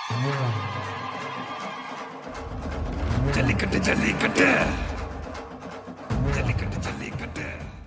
ஜல்லிக்கட்டு ஜல்லிக்கட்டு ஜல்லிக்கட்டு ஜல்லிக்கட்டு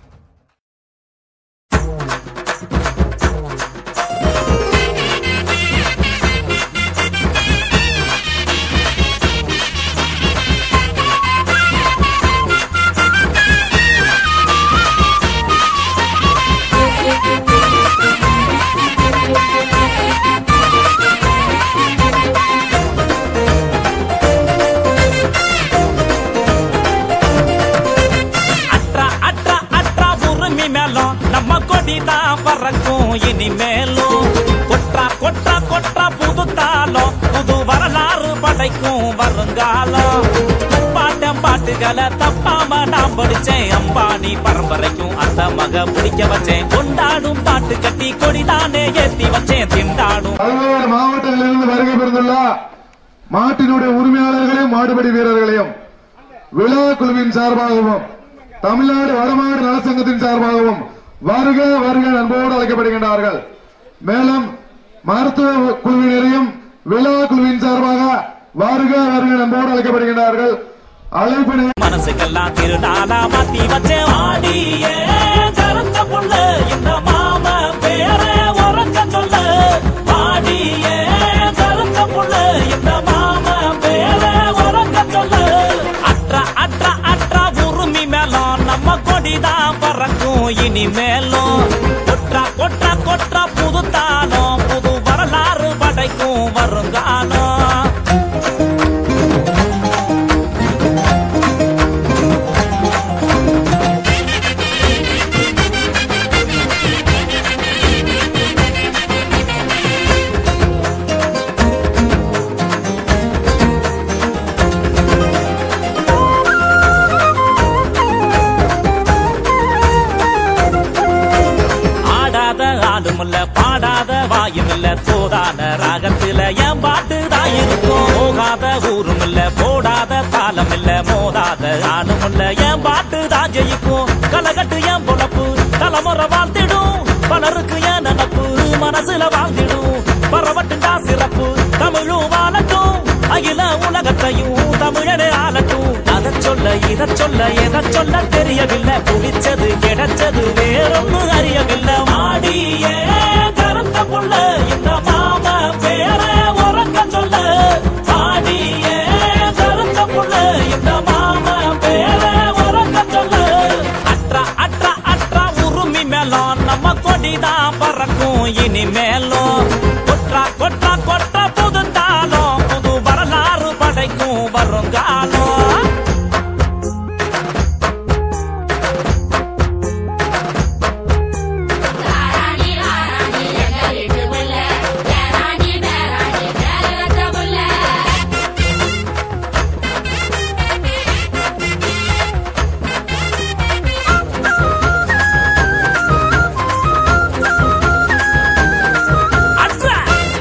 அட்ரா அட்ரா அட்ரா உரிமை மேலும் நம்ம கொடி தான் பறக்கும் இனிமேலும் கொற்றா கொற்றா கொற்றா புது தாளம் புது வரலாறு படைக்கும் வருங்காலம் பாட்டம் பாட்டுகளை தப்பாம நான் படிச்சேன் அம்பானி பரம்பரைக்கும் அந்த மக பிடிக்க வச்சேன் கொண்டாடும் பாட்டு கட்டி கொடிதானே ஏத்தி வச்சேன் திண்டாடும் பல்வேறு மாவட்டங்களிலிருந்து வருகை பெறுந்துள்ள மாட்டினுடைய உரிமையாளர்களையும் மாடுபடி வீரர்களையும் விழா குழுவின் சார்பாகவும் தமிழ்நாடு வடமாடு நலசங்கத்தின் சார்பாகவும் வருக வருக அன்போடு அழைக்கப்படுகின்றார்கள் மேலும் மருத்துவ குழுவினரையும் விழா குழுவின் சார்பாக வருக வருக அன்போடு அழைக்கப்படுகின்றார்கள் அழைப்பினை மனசுக்கெல்லாம் திருநாளா மாத்தி வச்சேன் ஆடிய கருத்த புள்ள இந்த மாம பேர உறக்க சொல்ல ஆடிய கருத்த புள்ள இந்த மாம பேர உறக்க சொல்ல அற்றா அற்றா அற்றா உரிமை மேலும் நம்ம கொடிதான் பறக்கும் இனிமேலும் கொற்றா கொற்றா கொற்றா புது தாளம் புது வரலாறு படைக்கும் வருங்காலம் ஆடாத ஆளுமில்ல பாடாத வாயுமில்ல தோதான ராகத்துல என் பாட்டு தான் இருக்கும் போகாத ஊரும் இல்ல போடாத தாளம் இல்ல மோதாத ஆளுமில்ல என் பாட்டு தான் ஜெயிக்கும் கலகட்டு என் பொழப்பு தலைமுறை வாழ்த்திடும் பலருக்கு என் நினப்பு மனசுல வாழ்ந்திடும் பரவட்டுண்டா சிறப்பு தமிழும் வாழட்டும் அகில உலகத்தையும் தமிழனே ஆளட்டும் அதை சொல்ல இத சொல்ல எதை சொல்ல தெரியவில்லை புடிச்சது கிடைச்சது வேறொன்னு அறியவில்லை மாடிய கருத்த புள்ள இந்த மாம பேர உறக்க சொல்ல மாடிய கருத்த புள்ள இந்த மாம பேர உறக்க சொல்ல அற்றா அற்றா அற்றா உரிமை மேலும் நம்ம கொடிதான் பறக்கும் இனிமேலும் கொற்றா கொற்றா கொற்றா புது தாளம் புது வரலாறு படைக்கும் வருங்காலம் ராணி ராணி எங்க வீட்டு புள்ள ராணி பேராணி பேரத்த புள்ள அற்றா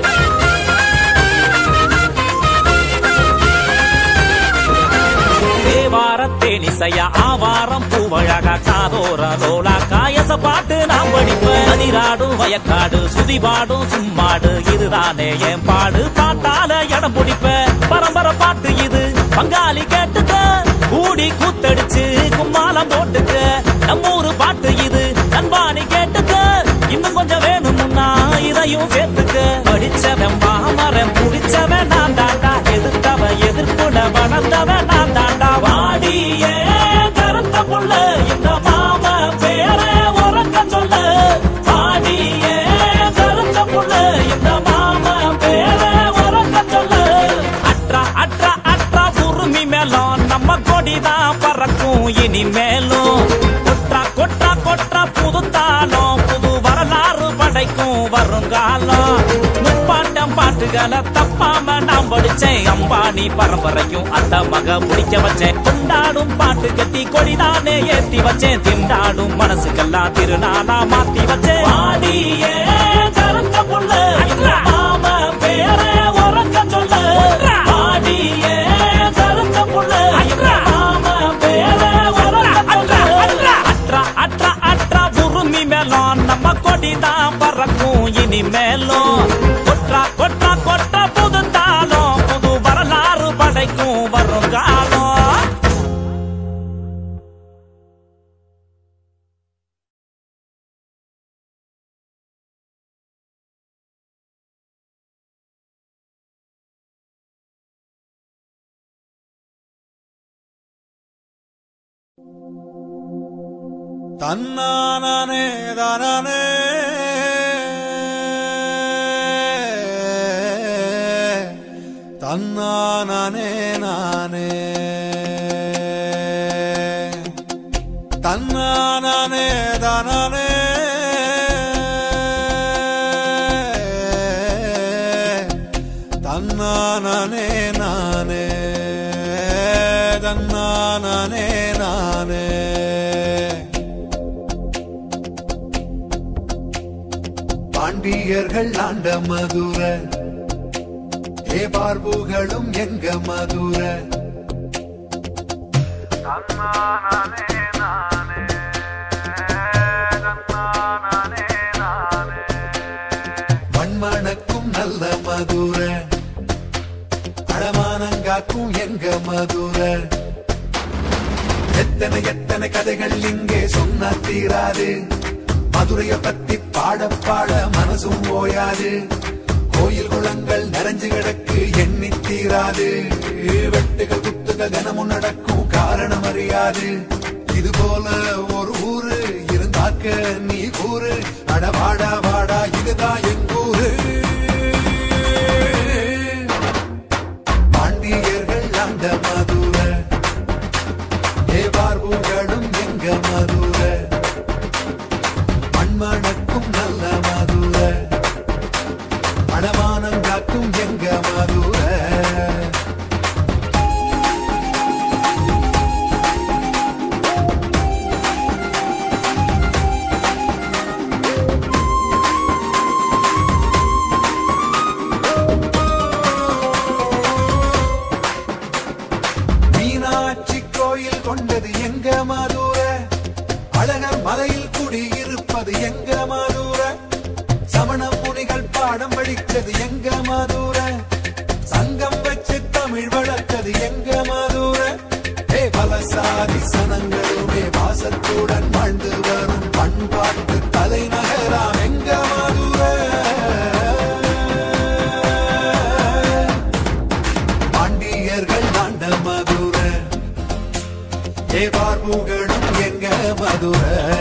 தேவார தேனிசையா ஆவாரம் பூவழகா காதோர லோலா காயச பாட்டு நான் படிப்பேன் அதிராடும் வயக்காடு சுதிபாடும் சும்மாடு இதுதானே என் பாடு பாட்டால இடம் பிடிப்பேன் பரம்பரை பாட்டு இது பங்காளி கேட்டுக்க கூடி கூத்தடிச்சு கும்மாலம் போட்டுக்க நம்ம ஊரு பாட்டு இது நண்பானி கேட்டுக்க இன்னும் கொஞ்சம் வேணும்னா இதையும் சேர்த்துக்க படிச்சவன் மாமரன் புடிச்சவன் நான் தாண்டா எதிர்த்தவன் எதிர்ப்புல வளர்ந்தவன் நான் தாண்டா வாடிய கருத்த புள்ள இந்த மாம பேர உறக்க சொல்ல வாடிய கருத்த புள்ள இந்த மாம பேர உறக்க சொல்ல அற்றா அற்றா அற்றா உரிமை மேலும் நம்ம கொடிதான் பறக்கும் இனிமேலும் கொற்றா கொற்றா கொற்றா புது தாளம் புது வரலாறு படைக்கும் வருங்காலம் முப்பாட்டம் பாட்டுகளை தப்பாம நான் படிச்சேன் அம்பானி பரம்பரைக்கும் அந்த மக பிடிக்க வச்சேன் கொண்டாடும் பாட்டு கட்டி கொடிதானே ஏத்தி வச்சேன் திண்டாடும் மனசுக்கெல்லாம் திருநாளா மாத்தி வச்சேன் ஆடிய கருத்த புள்ள இந்த மாம பேர உறக்க சொல்ல ஆடிய கருத்த புள்ள இந்த மாம பேர உறக்க சொல்ல அற்றா அற்றா அற்றா உரிமை மேலும் நம்ம கொடிதான் பறக்கும் இனிமேலும் கொற்றா கொற்றா கொற்றா புது தாளம் தன்னானே தானே தன்னானே நானே தன்னானே தானே தன்னானே நானே தன்னானே நானே பாண்டியர்கள் ஆண்ட மதுர ஏ பார்வுகளும் எங்க மதுர மண்மணக்கும் நல்ல மதுர அடமானங்காக்கும் எங்க மதுர எத்தனை எத்தனை கதைகள் இங்கே சொன்னா தீராது மதுரைய பத்தி பாட பாட மனசும் ஓயாது கோயில் குளங்கள் நிறைஞ்சு கிடக்கு எண்ணி தீராது வெட்டுகள் குத்துகள் தினமும் நடக்கும் காரணம் அறியாது இது போல ஒரு ஊரு இருந்தாக்க நீ கூறு அட வாடா வாடா இதுதான் எங்கூரு பாண்டியர்கள் அந்த மதுர தேவார்புகளும் எங்க மதுர மண்மணக்கும் நல்ல மதுர அடமானம் காக்கும் எங்க மதுர மீனாட்சி கோயில் கொண்டது எங்க மதுர அழகர் மலையில் குடியிருப்பது எங்க மதுர சமண முனிகள் பாடம் படித்தது எங்க மதுர சங்கம் வச்சு தமிழ் வளர்த்தது எங்க மதுர ஏ பல சாதி சனங்களுமே வாசத்துடன் வாழ்ந்து வரும் பண்பாட்டு தலைநகராம் எங்க மதுர பாண்டியர்கள் ஆண்ட மதுர ஏ பார்வுகளும் எங்க மதுர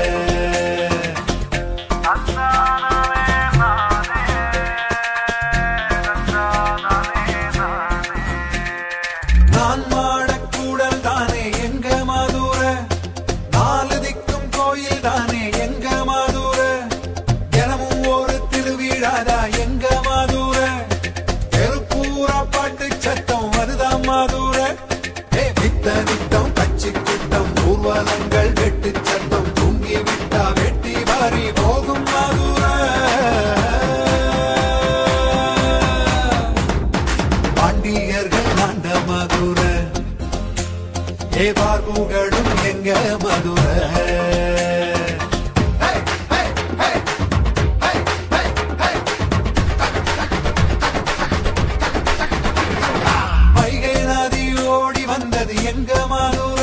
நான் மாடக்கூடல் தானே எங்க மதுர நாலு திக்கும் கோயில் தானே எங்க மதுர தினமும் ஒரு திருவிழாதா எங்க மதுர தெருப்பூரா பாட்டு சத்தம் அதுதான் மதுர ஏ வித்த நித்தம் கட்சி கூட்டம் ஊர்வலங்கள் வெட்டு சத்தம் தூங்கி விட்டா வெட்டி வாரி போகும் மதுர பாண்டியர்கள் ஆண்ட மதுர ஏ பார்வுகளும் எங்க மதுர வைகை நதி ஓடி வந்தது எங்க மதுர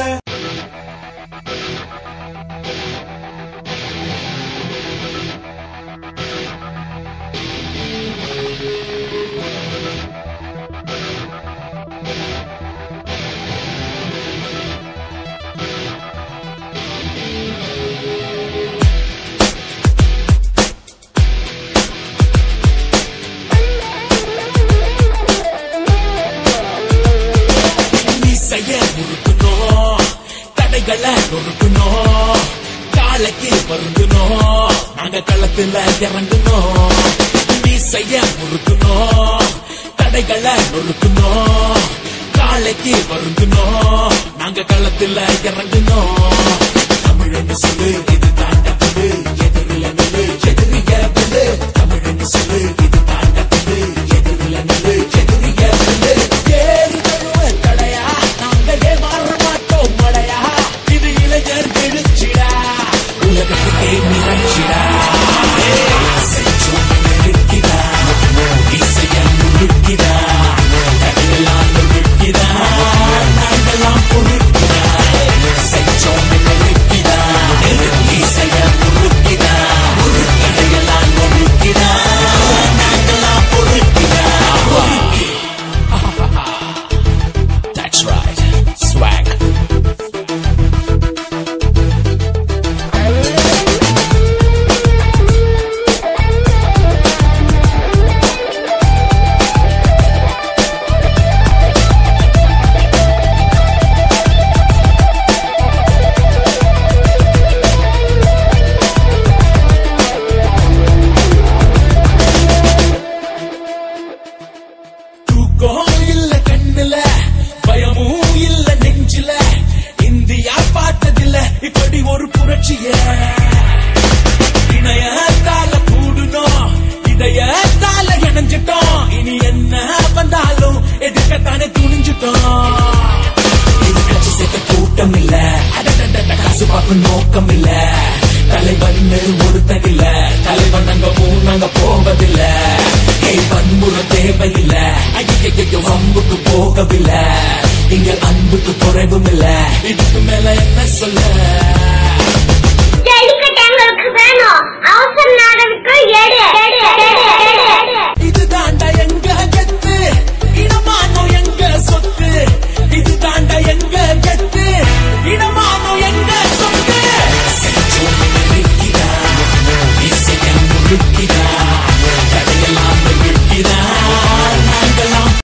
மீசைய முறுக்கணும் தடைகளை நொறுக்கணும் காலைக்கு வருந்தணும் நாங்க களத்துல இறங்கணும் மீசைய முறுக்கணும் தடைகளை நொறுக்கணும் காலைக்கு வருந்தணும் நாங்க களத்துல இறங்கணும் தமிழன்னு சொல்லு இது தாண்டப்படு எதிரில நில்லு எதிரிய வில்லு தமிழன்னு சொல்லு இது தாண்டப்படு எதிரில நில்லு எதிரிய வில்லு ஏறு தழுவ தடையா நாங்க ஏமாற மாட்டோம் மடையா இது இளைஞர் எழுச்சிடா உலகத்துக்கே நிகழ்ச்சிடா செஞ்சோம் நெருக்கிடா இசைய முழுக்கிடா தடையெல்லாம் நொறுக்கிடா நாங்கெல்லாம் பொறுக்கிடா செஞ்சோம் நெருக்கிடா இசைய முழுக்கிடா தடையெல்லாம் நொறுக்கிடா ஒரு புரட்சிய இணையத்தால கூடுனோம் இதயத்தால இணைஞ்சிட்டோம் இனி என்ன வந்தாலும் எதிர்க்கத்தானே துணிஞ்சிட்டோம் இது கட்சி சேர்த்த கூட்டம் இல்ல அடடடட காசு பார்க்கும் நோக்கம் இல்ல தலைவன் ஒருத்தன் இல்ல தலைவன் அங்க நாங்க போவதில்ல ஏய் வன்முறை தேவையில்ல ஐயோ வம்புக்கு போகவில்லை இங்க அன்புக்கு குறைவும் இல்ல இதுக்கு மேல என்ன சொல்ல